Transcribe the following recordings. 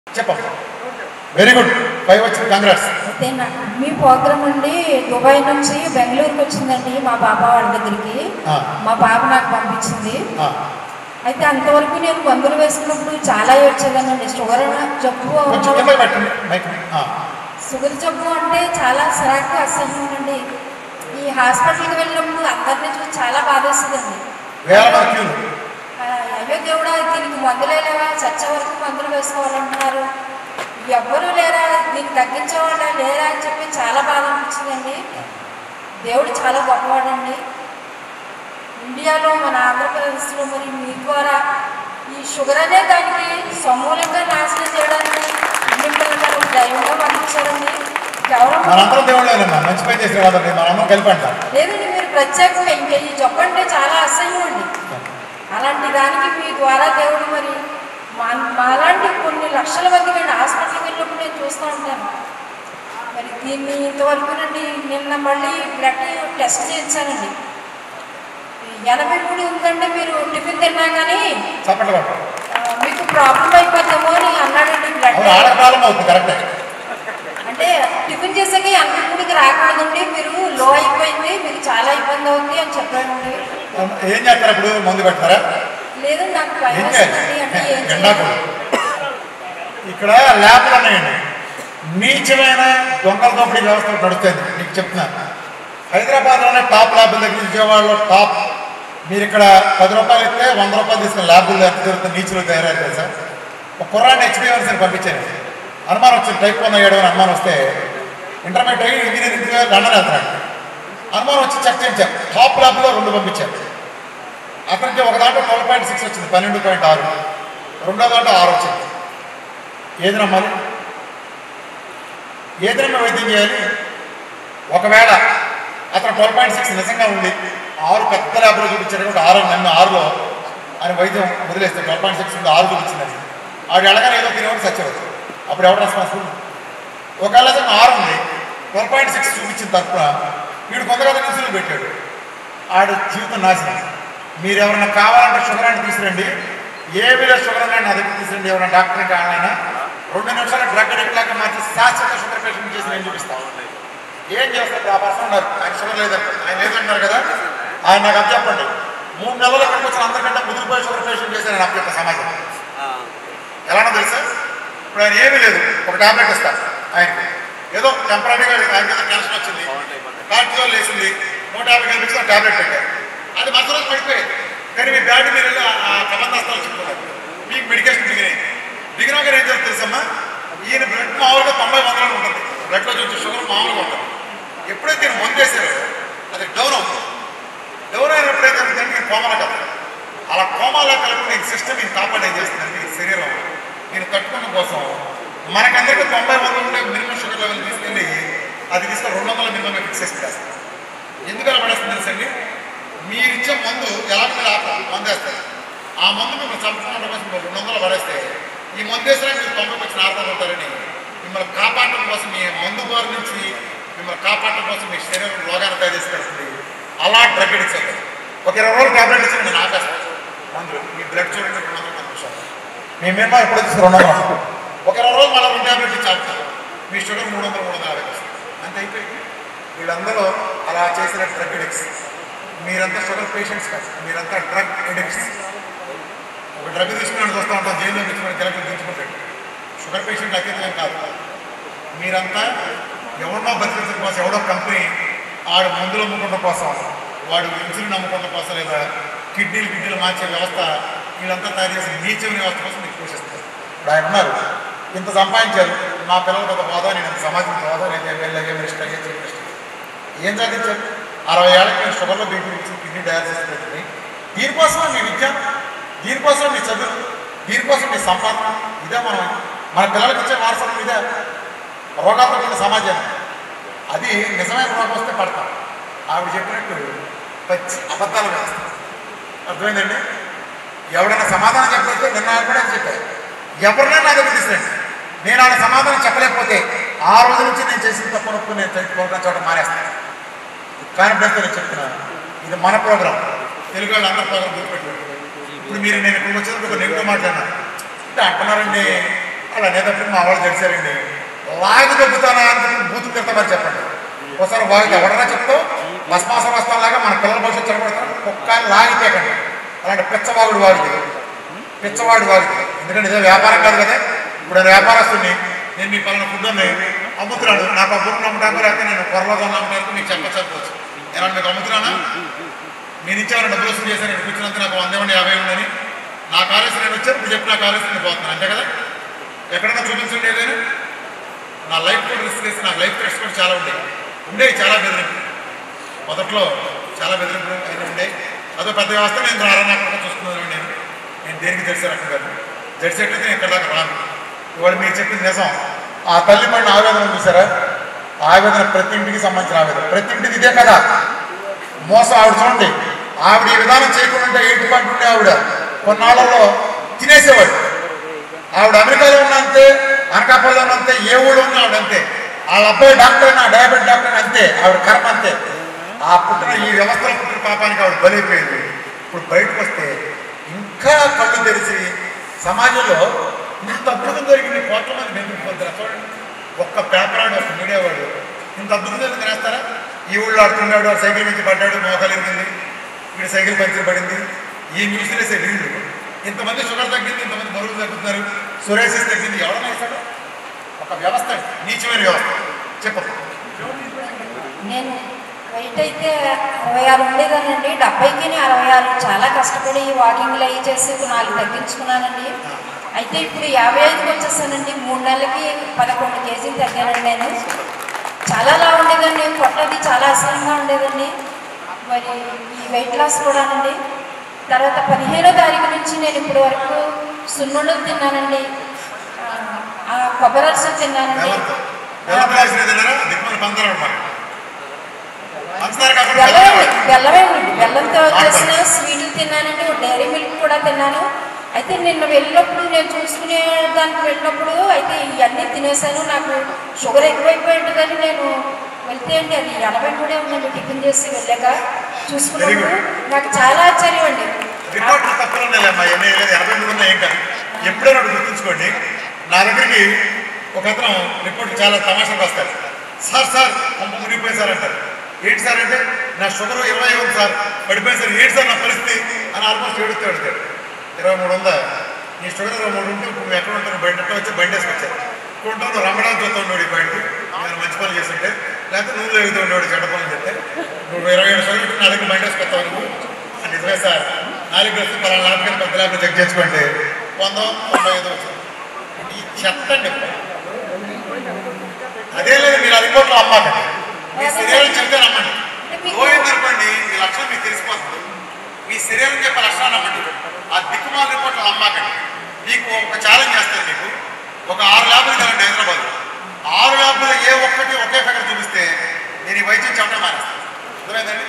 చెప్పమ్మా very good five వచ్చింది congrats అయితే నా- మీ ప్రోగ్రామ్ నుండి దుబాయ్ నుంచి బెంగళూరుకి వచ్చిందండి మా బాబా వాళ్ళ దగ్గరికి ఆ. మా బాబు నాకు పంపించింది ఆ, అయితే అంతవరకు నేను మందులు వేసుకున్నప్పుడు చాలా వచ్చేదానండి షుగర్ జబ్బు కొంచెం కింద పెట్టండి మైక్ ఆ, షుగర్ జబ్బు అంటే చాలా సరాకు అసహ్యం అండి ఈ హాస్పిటల్కి వెళ్ళినప్పుడు అందరినీ చూసి చాలా బాధ వేస్తుందండి వేల మంది క్యూలు ఆ, అయ్యో దేవుడా దీనికి మందులే లేవా చచ్చే వరకు మందులు వేసుకోవాలంటున్నారు ఎవ్వరూ లేరా దీన్ని తగ్గించేవాళ్ళ లేరా అని చెప్పి చాలా బాధ అనిపించిందండి దేవుడు చాలా గొప్పవాడండి ఇండియాలో మన ఆంధ్రప్రదేశ్లో మరి మీ ద్వారా ఈ షుగర్ అనే దానికి సమూలంగా నాశనం చేయడానికి మిమ్మల్ని గారు దైవంగా పంపించారండి కేవలం మనందరం దేవుళ్ళేనమ్మా మంచి పని చేసిన వాళ్ళండి మనందరం కలిపి అంటాం లేదండి మీరు ప్రత్యేకంగా ఇంకా ఈ జబ్బు అంటే చాలా అసహ్యం అండి అలాంటి దానికి మీ ద్వారా దేవుడు మరి మా మాలాంటి కొన్ని లక్షల మంది వెళ్ళి హాస్పిటల్కి వెళ్ళినప్పుడు నేను చూస్తూ ఉంటాను మరి దీన్ని ఇంతవరకు నుండి నిన్న మళ్ళీ బ్లడ్ టెస్ట్ చేయించానండి ఎనభై మూడు ఉందండి మీరు టిఫిన్ తిన్నా కానీ చప్పట్లు కొట్టు ఆ, మీకు ప్రాబ్లం అయిపోతామో అని అన్నాడండి బ్లడ్ అవును ఆడ ప్రాబ్లం అవుతుంది కరెక్టే అంటే టిఫిన్ చేసాక ఎనభై మూడుకి రాకూడదండి మీరు లో అయిపోయింది మీకు చాలా ఇబ్బంది అవుతుంది అని చెప్పాడండి ఏం చేస్తారు ఇప్పుడు మందు పెడతారా లేదు నాకు భయం ఏం వేస్తుందండి అంటే చేయాలి ఏం ఎండాకు చేయాలి? ఇక్కడ ల్యాబ్లు ఉన్నాయండి నీచమైన దొంగల దోపిడీ వ్యవస్థ ఒకటి నడుస్తుంది నీకు చెప్తున్నాను హైదరాబాద్లోనే టాప్ ల్యాబ్ల దగ్గర విజయవాడలో టాప్ మీరు ఇక్కడ పది రూపాయలు ఇస్తే వంద రూపాయలు తీసుకుని ల్యాబుల్లో ఎంత దొరుకుతుంది నీచులు తయారయ్యారు తెలుసా ఒక కుర్రాన్ని హెచ్బిఎన్సీని పంపించాను అనుమానం వచ్చింది టైప్ వన్ అయ్యాడు అని అనుమానం వస్తే ఇంటర్మీడియట్ అయ్యి ఇంజనీరింగ్ లండన్ వెళ్తాడు అనుమానం వచ్చి చెక్ చేయించారు టాప్ ల్యాబ్లో రెండు పంపించారు అతనికి ఒక దాంట్లో ట్వెల్వ్ పాయింట్ సిక్స్ వచ్చింది పన్నెండు పాయింట్ ఆరు రెండో దాంట్లో ఆరు వచ్చింది ఏది నమ్మాలి ఏది నమ్మ వైద్యం చేయాలి ఒకవేళ అతను ట్వెల్వ్ పాయింట్ సిక్స్ నిజంగా ఉంది ఆరు పెద్ద ల్యాబ్లో చూపించాడు కాబట్టి ఆరు నమ్మి ఆరులో అని వైద్యం వదిలేస్తే ట్వెల్వ్ పాయింట్ సిక్స్ ఉంది ఆరు చూపించిందని ఆవిడ ఎలాగైనా ఏదో తినేవాడు సచ్చేవాడు అప్పుడు ఎవరు రెస్పాన్సిబుల్ ఒకవేళ అతను ఆరు ఉంది ట్వెల్వ్ పాయింట్ సిక్స్ చూపించిన తరఫున వీడు కొంతగా ఇన్సులిన్ పెట్టాడు ఆడు జీవితం నాశనం మీరు ఎవరైనా కావాలంటే షుగర్ అని తీసుకురండి ఏ విధ షుగర్ అని నా దగ్గర తీసుకురండి ఎవరైనా డాక్టర్ కావాలైనా రెండు నిమిషాలు డ్రగ్ అడిక్ట్ లాగా మార్చి శాశ్వత షుగర్ పేషెంట్ చేసి నేను చూపిస్తాను ఏం చేస్తారు ఆ పర్సన్ ఉన్నారు ఆయన షుగర్ లేదంట ఆయన లేదంటారు కదా ఆయన నాకు అప్ చెప్పండి మూడు నెలలు ఇక్కడికి వచ్చిన అందరికంటే ముదిరిపోయి షుగర్ పేషెంట్ చేసి నేను అప్ చెప్తా సమాజం ఎలానో తెలుసా ఇప్పుడు ఆయన ఏమీ లేదు ఒక టాబ్లెట్ ఇస్తారు ఆయనకి ఏదో టెంపరీగా ఆయన ఏదో క్యాన్సర్ వచ్చింది కార్టిజోల్ వేసింది నూట యాభై కనిపించిన టాబ్లెట్ పెట్టారు అది మరుసటి రోజు పడిపోయేది కానీ మీ బ్యాడ్ మీరు వెళ్ళి ఆ- ఆ కబంధాస్తాలు చెప్పుకున్నారు మీకు మెడికేషన్ దిగినాయి దిగినాక ఏం చేస్తుంది తెలుసమ్మా ఈయన బ్లడ్ మామూలుగా తొంభై వందలు ఉంటుంది బ్లడ్లో చూసి షుగర్ మామూలుగా ఉంటుంది ఎప్పుడైతే ఈయన మందు వేసారో అది డౌన్ అవుతుంది డౌన్ అయినప్పుడు ఏం జరుగుతుందంటే ఈయన కోమల కదా అలా కోమాలో కలుపుకుని ఈ సిస్టమ్ ఈయన కాపాడు ఏం చేస్తుందండి ఈ శరీరం నేను తట్టుకోవడం కోసం మనకందరికీ తొంభై వందలు ఉండే మినిమం షుగర్ లెవెల్ తీసుకెళ్ళి అది తీసుకొని రెండు వందల మినిమం ఫిక్స్ చేసి చేస్తాం ఎందుకు అలా పడేస్తుంది తెలుసండి మీరు ఇచ్చే మందు ఎలా మీరు ఆపాలి మందు వేస్తారు ఆ మందు మిమ్మల్ని చంపుకోవడం కోసం మీరు రెండు వందలు పడేస్తే ఈ మందు వేసినా మీరు తొంభైకి వచ్చిన ఆర్థం అవుతారని మిమ్మల్ని కాపాడటం కోసం మీ మందు బారి నుంచి మిమ్మల్ని కాపాడటం కోసం మీ శరీరం రోగాన్ని తయారు చేసి పెడుతుంది అలా డ్రగ్ ఎడిక్స్ అవుతుంది ఒక ఇరవై రోజులు టాబ్లెట్ ఇచ్చి నేను ఆపేస్తాను మందులు మీ బ్లడ్ చూడండి రెండు వందల మంది నిమిషాలు మీ మినిమం ఎప్పుడు తీసుకు రెండు వందలు ఒక ఇరవై రోజులు మళ్ళీ రెండు టాబ్లెట్ ఇచ్చి ఆపుతారు మీ షుగర్ మూడు వందలు మూడు వందల యాభై వస్తుంది అంతే అయిపోయింది వీళ్ళందరూ అలా చేసిన డ్రగ్ ఎడిక్ట్స్ మీరంతా షుగర్ పేషెంట్స్ కాదు మీరంతా డ్రగ్ ఎడిక్ట్స్ ఒక డ్రగ్ తీసుకుని వస్తూ ఉంటాం జైల్లో తెచ్చుకుని గిలకలు దించుకుంటాడు షుగర్ పేషెంట్ అత్యంతం కాదు మీరంతా ఎవరినో బతికించడం కోసం ఎవడో కంపెనీ ఆడు మందులు అమ్ముకోవడం కోసం వాడు ఇన్సులిన్ అమ్ముకోవడం కోసం లేదా కిడ్నీలు కిడ్నీలు మార్చే వ్యవస్థ వీళ్ళంతా తయారు చేసిన నీచమైన వ్యవస్థ కోసం మీకు పోషిస్తారు ఇప్పుడు ఆయన ఉన్నారు ఇంత సంపాదించారు నా పిల్లలు కొంత హోదా నేను ఇంత సమాజం హోదా నేను వెళ్ళగే మినిస్టర్ అయ్యే చీఫ్ మినిస్టర్ ఏం సాధించారు అరవై ఏళ్ళకి నేను షుగర్లో బీపీ ఇచ్చి కిడ్నీ డయాలసిస్ పెట్టుకుని దీనికోసం మీ విద్య దీనికోసం మీ చదువు దీనికోసం మీ సంపాదన ఇదే మనం మన పిల్లలకి ఇచ్చే వారసత్వం ఇదే రోగాలతో కూడిన సమాజాన్ని అది నిజమైన రోగం వస్తే పడతాం ఆవిడ చెప్పినట్టు పచ్చి అబద్ధాలు వేస్తాం అర్థమైందండి ఎవడైనా సమాధానం చెప్పకపోతే నిన్న ఆయన కూడా చెప్పారు ఎవరినైనా నా దగ్గర తీసుకురండి నేను ఆయన సమాధానం చెప్పలేకపోతే ఆ రోజు నుంచి నేను చేసిన తప్పు నొప్పు నేను ప్రోగ్రామ్ చోట మానేస్తాను కాన్ఫిడెన్స్ నేను చెప్తున్నాను ఇది మన ప్రోగ్రామ్ తెలుగు వాళ్ళు అందరి ప్రోగ్రామ్ గుర్తుపెట్టుకోండి ఇప్పుడు మీరు నేను ఇక్కడికి వచ్చినప్పుడు ఒక నెగిటివ్ మాట్లాడినా అంటే అంటున్నారండి అలా అనేటప్పుడు మా వాళ్ళు తెలిసారండి లాగి దొబ్బుతానా అని బూతులు తిడతా మరి చెప్పండి ఒకసారి వాగితే ఎవడన్నా చెప్తావు భస్మాసం వస్తాలాగా మన పిల్లల భవిష్యత్తు చెడగొడతారు కుక్క లాగితేకండి అలాంటి పిచ్చవాగుడు వాగితే పిచ్చవాడు వాగితే ఎందుకంటే ఇదే వ్యాపారం కాదు కదా ఇప్పుడు నేను వ్యాపారస్తుని నేను మీ పలానా ఫుడ్ అమ్ముతున్నాడు నాకు ఆ బుర్ర అమ్మడానికి లేకపోతే నేను కొరలో అమ్మడానికి మీకు చెప్ప చెప్పవచ్చు నేను మీకు అమ్ముతున్నానా మీ నుంచి ఏమైనా డబ్బులు వసూలు చేశాను ఇక్కడ కూర్చున్నంత నాకు వంద ఇవ్వండి యాభై ఇవ్వండి నా కాలేజీ నేను వచ్చాను ఇప్పుడు చెప్పి నా కాలేజీ నేను పోతున్నాను అంతే కదా ఎక్కడన్నా చూపించండి ఏదైనా నా లైఫ్ కూడా రిస్క్ చేసి నాకు లైఫ్ థ్రెట్స్ కూడా చాలా ఉండేవి ఉండేవి చాలా బెదిరింపు మొదట్లో చాలా బెదిరింపు అయినా ఉండేవి అదో పెద్ద వ్యవస్థ నేను రారని అక్కడ చూసుకున్నాను నేను నేను దేనికి తెలిసే రకం కాదు తెలిసేటైతే నేను ఇక్కడ దాకా రాను ఇవాళ మీరు చెప్పింది నిజం ఆ తల్లి పడిన ఆవేదన చూసారా ఆవేదన ప్రతి ఇంటికి సంబంధించిన ఆవేదన ప్రతి ఇంటికి ఇదే కదా మోసం ఆవిడ చూడండి ఆవిడ ఈ విధానం చేయకుండా ఉంటే ఎయిట్ పాయింట్ ఉండే ఆవిడ కొన్నాళ్ళలో తినేసేవాడు ఆవిడ అమెరికాలో ఉన్నంతే అనకాపల్లిలో ఉన్నంతే ఏ ఊళ్ళో ఉన్నా ఆవిడ అంతే వాళ్ళ అబ్బాయి డాక్టర్ అయినా డయాబెట్ డాక్టర్ అయినా అంతే ఆవిడ కర్మ అంతే ఆ పుట్టిన ఈ వ్యవస్థలో పుట్టిన పాపానికి ఆవిడ బలైపోయింది ఇప్పుడు బయటకు వస్తే ఇంకా కళ్ళు తెరిచి సమాజంలో ఇంత అద్భుతం జరిగింది కోట్ల మంది బెదిరిపోతారు చూడండి ఒక్క పేపర్ ఆడు ఒక మీడియా వాడు ఇంత అద్భుతం జరిగింది రాస్తారా ఈ ఊళ్ళో ఆడుతున్నాడు ఆ సైకిల్ నుంచి పడ్డాడు మోకాలు ఎరిగింది వీడి సైకిల్ పంచర్ పడింది ఈ న్యూస్ వేసే వీళ్ళు ఇంతమంది షుగర్ తగ్గింది ఇంతమంది బరువులు తగ్గుతున్నారు సురేసిస్ తగ్గింది ఎవడన్నా వేశాడు ఒక వ్యవస్థ నీచమైన వ్యవస్థ చెప్పు నేను వెయిట్ అయితే అరవై ఆరు ఉండేదానండి డెబ్బైకి అరవై ఆరు చాలా కష్టపడి వాకింగ్లు అవి చేసి ఒక నాలుగు తగ్గించుకున్నానండి అయితే ఇప్పుడు యాభై ఐదుకి వచ్చేసానండి మూడు నెలలకి పదకొండు కేజీలు తగ్గానండి నేను చాలా లా ఉండేదండి పొట్టది చాలా అసహ్యంగా ఉండేదండి మరి ఈ వెయిట్ లాస్ కూడానండి తర్వాత పదిహేనో తారీఖు నుంచి నేను ఇప్పటి వరకు సున్నుండలు తిన్నానండి ఆ, ఆ కొబ్బరి అరసలు తిన్నానండి ఎవరితో ఎవరితో వేసిన తిన్నారా దిక్కుమని పందరం అన్నమాట పంచదార కాకుండా బెల్లమే బెల్లం బెల్లమే ఉంది బెల్లంతో వచ్చేసిన స్వీట్లు తిన్నానండి ఒక డైరీ మిల్క్ కూడా తిన్నాను అయితే నిన్న వెళ్ళినప్పుడు నేను చూసుకునే దానికి వెళ్ళినప్పుడు అయితే ఇవన్నీ తినేసాను నాకు షుగర్ ఎక్కువైపోయి ఉంటుందని నేను వెళ్తే అండి అది ఎనభై మూడే ఉందండి టిఫిన్ చేసి వెళ్ళాక చూసుకున్నప్పుడు నాకు చాలా ఆశ్చర్యం అండి రిపోర్ట్లు తప్పులు ఉన్నాయి అమ్మా ఎన్ని లేదు ఎనభై మూడు ఉన్నాయి ఏం కాదు ఎప్పుడైనా ఒకటి గుర్తుంచుకోండి నా దగ్గరికి ఒక అతను రిపోర్ట్ చాలా తమాషాగా వస్తారు సార్ సార్ పంప మునిగిపోయి సార్ అంటారు ఏంటి సార్ అంటే నా షుగర్ ఇరవై ఉంది సార్ పడిపోయింది సార్ ఏంటి సార్ నా పరిస్థితి అని ఆల్మోస్ట్ ఏడుస్తూ అడుగుతాడు ఇరవై మూడు ఉందా నీ షుగర్ ఇరవై మూడు ఉంటే ఇప్పుడు నువ్వు ఎక్కడ ఉంటాను బయట ఎట్లా వచ్చి బండి వేసుకొచ్చారు ఇప్పుడు ఉంటావు నువ్వు రమ్మడానికి చూస్తూ ఉండేవాడు ఈ బయటకు నేను మంచి పనులు చేస్తుంటే లేకపోతే నువ్వు లేగుతూ ఉండేవాడు చెడ్డ పనులు చెప్తే నువ్వు ఇరవై ఏడు షుగర్ పెట్టి నా దగ్గర బండి వేసుకొస్తావు నువ్వు అని నిజమే సార్ నాలుగు వస్తే పలానా ల్యాబ్కి పెద్ద ల్యాబ్లో చెక్ చేసుకోండి వంద తొంభై ఐదు వచ్చింది ఈ చెత్త అండి అదే లేదు మీరు ఆ రిపోర్ట్లో అమ్మాకండి మీ శరీరం చెప్తే నమ్మండి పోయిందనుకోండి మీ లక్షణం మీకు తెలిసిపోతుంది మీ శరీరం చెప్పే లక్షణాలు నమ్మండి ఆ దిక్కుమాల రిపోర్ట్లు అమ్మాకండి మీకు ఒక ఛాలెంజ్ చేస్తాను మీకు ఒక ఆరు ల్యాబ్లు కదండి హైదరాబాద్ ఆరు ల్యాబ్లో ఏ ఒక్కటి ఒకే ఫిగర్ చూపిస్తే నేను ఈ వైద్యం చెప్పడం మానేస్తాను అర్థమైందండి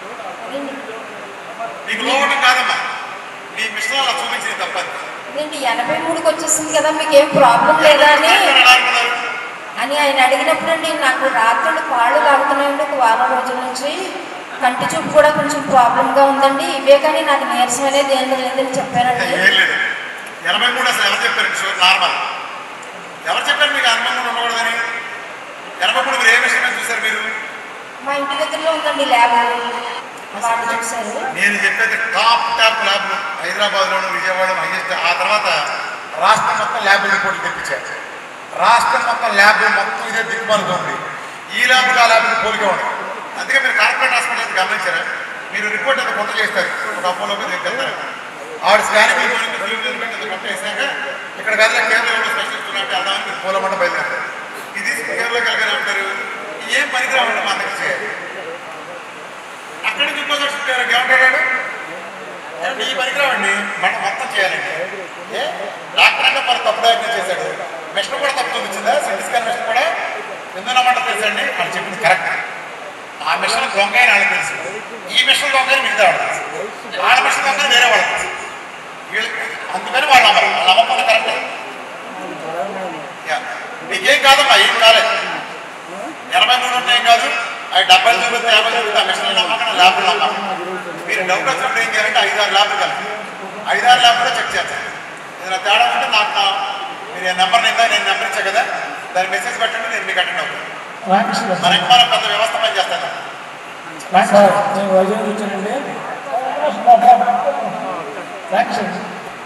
నీకు లోపడం కాదమ్మా నీ మిషన్ అలా చూపించింది తప్పదు ఇదేంటి ఎనభై మూడుకి వచ్చేసింది కదా మీకు ఏం ప్రాబ్లం లేదా అని అని ఆయన అడిగినప్పుడు అండి నాకు రాత్రులు కాళ్ళు లాగుతున్నాయండి ఒక వారం రోజుల నుంచి కంటి చూపు కూడా కొంచెం ప్రాబ్లంగా ఉందండి ఇవే కానీ నాకు నీరసం అనేది ఏం లేదని చెప్పానండి ఏం లేదు ఎనభై మూడు అసలు ఎవరు చెప్పారు షుగర్ నార్మల్ ఎవరు చెప్పారు మీకు ఎనభై మూడు ఉండకూడదని ఎనభై మూడు మీరు ఏ విషయం చూశారు మీరు మా ఇంటి దగ్గరలో ఉందండి ల్యాబ్ వాళ్ళు చూశారు నేను చెప్పేది టాప్ టాప్ ల్యాబ్లు హైదరాబాద్లోను విజయవాడ హైయెస్ట్ ఆ తర్వాత రాష్ట్రం మొత్తం ల్యాబ్ రిపోర్ట్లు తెప్పించారు రాష్ట్రం మొత్తం ల్యాబ్ మొత్తం ఇదే దిక్కుమాలుగా ఉంది ఈ ల్యాబ్కి ఆ ల్యాబ్కి పోలిక ఉండదు అందుకే మీరు కార్పొరేట్ హాస్పిటల్ అయితే గమనించారా మీరు రిపోర్ట్ అంత కొత్త చేస్తారు ఒక అపోలోకి వెళ్తారు ఆవిడ స్కానింగ్ కొత్త వేసాక ఇక్కడ కాదు కేరళలో స్పెషలిస్ట్ ఉన్నట్టు వెళ్దామని మీరు పోలమంట బయలుదేరారు ఇది కేరళకి వెళ్ళగానే ఉంటారు ఏం పనికిరావండి మా దగ్గర చేయాలి అక్కడి నుంచి ఇంకో చోట చెప్పారు ఏమంటాడు ఏమంటే ఈ పనికిరావండి మనం మొత్తం చేయాలండి ఏ డాక్టర్ అంటే మరి తప్పు డయాగ్నోస్ చేశాడు మిషన్ కూడా తప్పు చూపించిందా సిటీ స్కాన్ మిషన్ కూడా ఎందుకు నమ్మంట తెలుసండి అని చెప్పింది కరెక్ట్ ఆ మిషన్ దొంగని వాళ్ళకి తెలుసు ఈ మిషన్ దొంగని మిగతా వాళ్ళకి తెలుసు వాళ్ళ మిషన్ దొంగని వేరే వాళ్ళకి తెలుసు వీళ్ళకి అందుకని వాళ్ళు నమ్మరు వాళ్ళు నమ్మకం కరెక్ట్ మీకేం కాదమ్మా ఏం కాలేదు ఎనభై మూడు ఉంటే ఏం కాదు అవి డెబ్బై చూపిస్తే యాభై చూపిస్తే ఆ మిషన్ నమ్మకం ల్యాబ్లు నమ్మకం మీరు డౌట్ వచ్చినప్పుడు ఏం చేయాలంటే ఐదారు ల్యాబ్లు కలిపి ఐదారు ల్యాబ్లో చెక్ చేస్తారు ఏదైనా తేడా ఉంటే నాకు నా మీరు ఆ నెంబర్ నిందా నేను నెంబర్ ఇచ్చా కదా దాని మెసేజ్ పెట్టండి నేను మీకు అటెండ్ అవుతాను రామకృష్ణ గారు మనకి మనం పెద్ద వ్యవస్థ పని చేస్తాను సార్ నేను వైజాగ్ వచ్చానండి రామకృష్ణ గారు.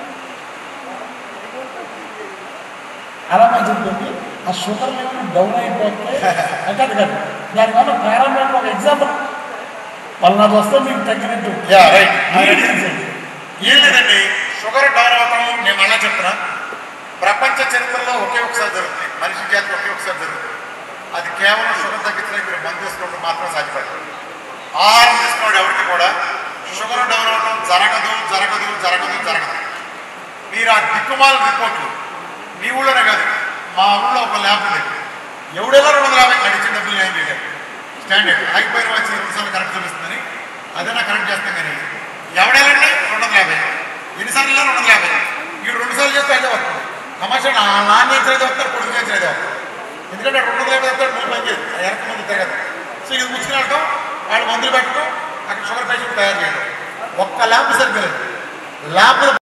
అలా చెప్పండి ఆ షుగర్ లెవెల్ డౌన్ అయిపోతే అంటే అది కాదు దానివల్ల ప్రారంభంలో ఒక ఎగ్జాంపుల్ పల్నాడు వస్తే మీకు తగ్గినట్టు యా రైట్ మీరు ఏం లేదండి షుగర్ డౌన్ అవటం నేను మళ్ళా చెప్తున్నా ప్రపంచ చరిత్రలో ఒకే ఒకసారి జరుగుతుంది మనిషి జాతికి ఒకే ఒకసారి జరుగుతుంది అది కేవలం షుగర్ తగ్గించడానికి మీరు మందు తీసుకున్నప్పుడు మాత్రం సాధ్యపడదు ఆహారం తీసుకున్నాడు ఎవరికి కూడా షుగర్ డౌన్ అవటం జరగదు జరగదు జరగదు జరగదు మీరు ఆ దిక్కుమాల రిపోర్ట్లు మీ ఊళ్ళోనే కాదు మా ఊళ్ళో ఒక ల్యాబ్ ఉంది ఎవడెలా రెండు వందల యాభై అడిచిన డబ్బులు ఏం లేదు స్టాండర్డ్ ఆగిపోయిన వచ్చి రెండు సార్లు కరెక్ట్ చూపిస్తుందని అదైనా కరెక్ట్ చేస్తాం కానీ ఎవడెళ్ళండి రెండు వందల యాభై ఎన్నిసార్లు రెండు వందల యాభై వీడు రెండు సార్లు చేస్తే అదే వస్తుంది కమర్షియల్ నాన్ చేసిన అయితే వస్తారు కొడుకు చేసిన అయితే వస్తారు ఎందుకంటే రెండు వందల యాభై వస్తారు మూడు పని చేయదు ఎనక మంది తిరగదు సో ఇది ముచ్చుకుని వెళ్ళటం వాళ్ళు మందులు పెట్టడం అక్కడ షుగర్ పేషెంట్ తయారు చేయడం ఒక్క ల్యాబ్ సరిపోలేదు ల్యాబ్